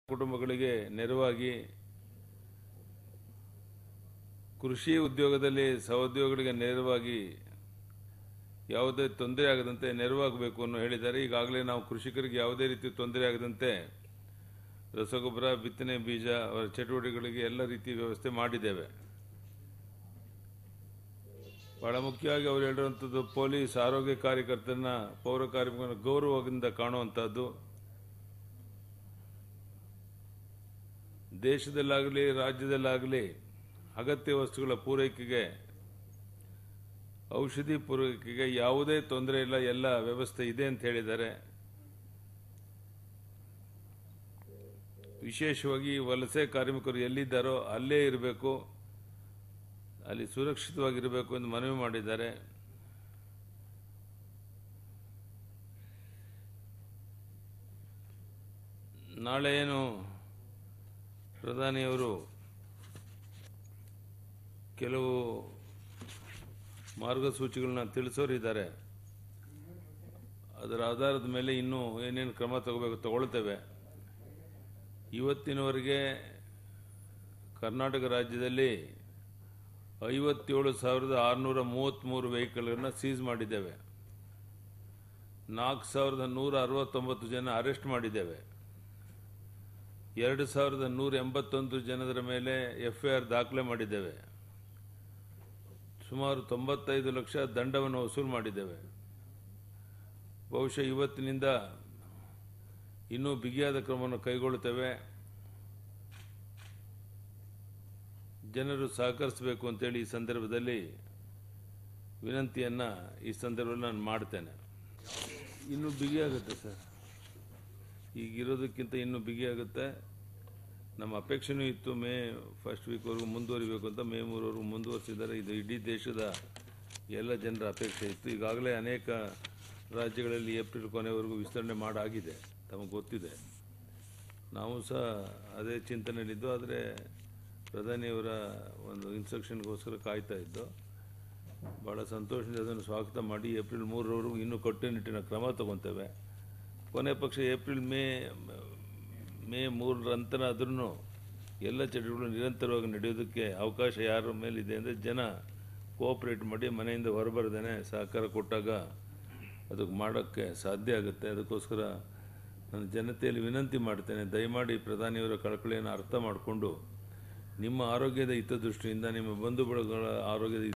ಕುಟುಂಬಗಳಿಗೆ ನೆರವಾಗಿ ಕೃಷಿ ಉದ್ಯೋಗದಲ್ಲಿ ಸಹೋದ್ಯೋಗಿಗಳಿಗೆ ನೆರವಾಗಿ ಯಾವುದೇ ತೊಂದರೆ ಆಗದಂತೆ ನೆರವಾಗಬೇಕು ಅನ್ನೋ ಹೇಳಿದ್ದಾರೆ ಈಗಾಗಲೇ ನಾವು ಕೃಷಿಕರಿಗೆ ಯಾವುದೇ ರೀತಿ ತೊಂದರೆ ಆಗದಂತೆ ರಸಗೊಬ್ಬರ ಬಿತ್ತನೆ ಬೀಜ ಅವರ ಚಟುವಟಿಕೆಗಳಿಗೆ ಎಲ್ಲ ರೀತಿ ವ್ಯವಸ್ಥೆ ಮಾಡಿದ್ದೇವೆ ಬಹಳ ಮುಖ್ಯವಾಗಿ ಅವರು ಹೇಳಿರುವಂಥದ್ದು ಪೊಲೀಸ್ ಆರೋಗ್ಯ ಕಾರ್ಯಕರ್ತರನ್ನ ಪೌರ ಕಾರ್ಮಿಕರನ್ನ ಗೌರವದಿಂದ ಕಾಣುವಂಥದ್ದು ದೇಶದಲ್ಲಾಗಲಿ ರಾಜ್ಯದಲ್ಲಾಗಲಿ ಅಗತ್ಯ ವಸ್ತುಗಳ ಪೂರೈಕೆಗೆ ಔಷಧಿ ಪೂರೈಕೆಗೆ ಯಾವುದೇ ತೊಂದರೆ ಇಲ್ಲ ಎಲ್ಲ ವ್ಯವಸ್ಥೆ ಇದೆ ಅಂತ ಹೇಳಿದ್ದಾರೆ ವಿಶೇಷವಾಗಿ ವಲಸೆ ಕಾರ್ಮಿಕರು ಎಲ್ಲಿದ್ದಾರೋ ಅಲ್ಲೇ ಇರಬೇಕು ಅಲ್ಲಿ ಸುರಕ್ಷಿತವಾಗಿರಬೇಕು ಎಂದು ಮನವಿ ಮಾಡಿದ್ದಾರೆ ನಾಳೆ ಏನು ಪ್ರಧಾನಿಯವರು ಕೆಲವು ಮಾರ್ಗಸೂಚಿಗಳನ್ನ ತಿಳಿಸೋರಿದ್ದಾರೆ ಅದರ ಆಧಾರದ ಮೇಲೆ ಇನ್ನೂ ಏನೇನು ಕ್ರಮ ತಗೋಬೇಕು ತಗೊಳ್ತೇವೆ ಇವತ್ತಿನವರೆಗೆ ಕರ್ನಾಟಕ ರಾಜ್ಯದಲ್ಲಿ ಐವತ್ತೇಳು ಸಾವಿರದ ಆರುನೂರ ಮೂವತ್ತ್ಮೂರು ವೆಹಿಕಲ್ಗಳನ್ನ ಸೀಸ್ ಮಾಡಿದ್ದೇವೆ ನಾಲ್ಕು ಸಾವಿರದ ನೂರ ಅರವತ್ತೊಂಬತ್ತು ಜನ ಅರೆಸ್ಟ್ ಮಾಡಿದ್ದೇವೆ ಎರಡು ಸಾವಿರದ ನೂರ ಎಂಬತ್ತೊಂದು ಜನರ ಮೇಲೆ ಎಫ್ ಐ ಆರ್ ದಾಖಲೆ ಮಾಡಿದ್ದೇವೆ ಸುಮಾರು ತೊಂಬತ್ತೈದು ಲಕ್ಷ ದಂಡವನ್ನು ವಸೂಲು ಮಾಡಿದ್ದೇವೆ ಬಹುಶಃ ಇವತ್ತಿನಿಂದ ಇನ್ನೂ ಬಿಗಿಯಾದ ಕ್ರಮವನ್ನು ಕೈಗೊಳ್ಳುತ್ತೇವೆ ಜನರು ಸಹಕರಿಸಬೇಕು ಅಂತೇಳಿ ಈ ಸಂದರ್ಭದಲ್ಲಿ ವಿನಂತಿಯನ್ನು ಈ ಸಂದರ್ಭದಲ್ಲಿ ನಾನು ಮಾಡ್ತೇನೆ ಇನ್ನೂ ಬಿಗಿಯಾಗುತ್ತೆ ಸರ್ ಈಗಿರೋದಕ್ಕಿಂತ ಇನ್ನೂ ಬಿಗಿಯಾಗುತ್ತೆ ನಮ್ಮ ಅಪೇಕ್ಷೆನೂ ಇತ್ತು ಮೇ ಫಸ್ಟ್ ವೀಕ್ವರೆಗೂ ಮುಂದುವರಿಬೇಕು ಅಂತ ಮೇ ಮೂರವರೆಗೂ ಮುಂದುವರಿಸಿದ್ದಾರೆ ಇದು ಇಡೀ ದೇಶದ ಎಲ್ಲ ಜನರ ಅಪೇಕ್ಷೆ ಇತ್ತು ಈಗಾಗಲೇ ಅನೇಕ ರಾಜ್ಯಗಳಲ್ಲಿ ಏಪ್ರಿಲ್ ಕೊನೆವರೆಗೂ ವಿಸ್ತರಣೆ ಮಾಡಾಗಿದೆ ತಮಗೆ ಗೊತ್ತಿದೆ ನಾವು ಸಹ ಅದೇ ಚಿಂತನೆಯಲ್ಲಿದ್ದು ಆದರೆ ಪ್ರಧಾನಿಯವರ ಒಂದು ಇನ್ಸ್ಟ್ರಕ್ಷನ್ಗೋಸ್ಕರ ಕಾಯ್ತಾ ಇದ್ದು ಭಾಳ ಸಂತೋಷದಿಂದ ಅದನ್ನು ಸ್ವಾಗತ ಮಾಡಿ ಏಪ್ರಿಲ್ ಮೂರರವರೆಗೂ ಇನ್ನೂ ಕಟ್ಟುನಿಟ್ಟಿನ ಕ್ರಮ ತಗೊತೇವೆ ಕೊನೆ ಪಕ್ಷ ಏಪ್ರಿಲ್ ಮೇ ಮೇ ಮೂರರ ನಂತರ ಆದ್ರೂ ಎಲ್ಲ ಚಟುವಟಿಕೆಗಳು ನಿರಂತರವಾಗಿ ನಡೆಯೋದಕ್ಕೆ ಅವಕಾಶ ಯಾರ ಮೇಲಿದೆ ಅಂದರೆ ಜನ ಕೋಆಪ್ರೇಟ್ ಮಾಡಿ ಮನೆಯಿಂದ ಹೊರಬರದೇನೆ ಸಹಕಾರ ಕೊಟ್ಟಾಗ ಅದಕ್ಕೆ ಮಾಡೋಕ್ಕೆ ಸಾಧ್ಯ ಆಗುತ್ತೆ ಅದಕ್ಕೋಸ್ಕರ ನಾನು ಜನತೆಯಲ್ಲಿ ವಿನಂತಿ ಮಾಡ್ತೇನೆ ದಯಮಾಡಿ ಪ್ರಧಾನಿಯವರ ಕಳಕಳಿಯನ್ನು ಅರ್ಥ ಮಾಡಿಕೊಂಡು ನಿಮ್ಮ ಆರೋಗ್ಯದ ಹಿತದೃಷ್ಟಿಯಿಂದ ನಿಮ್ಮ ಬಂಧು ಬಳಗಗಳ ಆರೋಗ್ಯದ